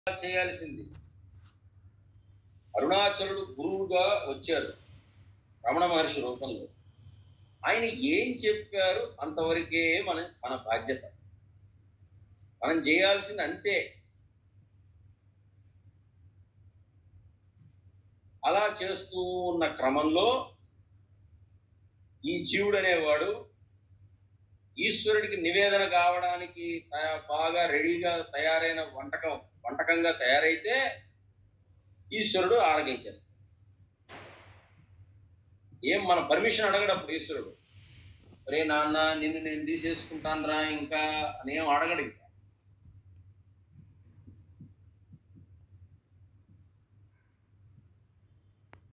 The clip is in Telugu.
చేయాల్సింది అరుణాచలుడు గురువుగా వచ్చారు రమణ మహర్షి రూపంలో ఆయన ఏం చెప్పారు అంతవరకే మన మన బాధ్యత మనం చేయాల్సింది అంతే అలా చేస్తూ ఉన్న క్రమంలో ఈ జీవుడు అనేవాడు ఈశ్వరుడికి నివేదన కావడానికి తయా- బాగా రెడీగా తయారైన వంటకం వంటకంగా తయారైతే ఈశ్వరుడు ఆరగించేస్తాడు ఏం మన పర్మిషన్ అడగడప్పుడు ఈశ్వరుడు రే నాన్న నిన్ను నేను తీసేసుకుంటాను రా ఇంకా అని ఏం అడగడు ఇంకా.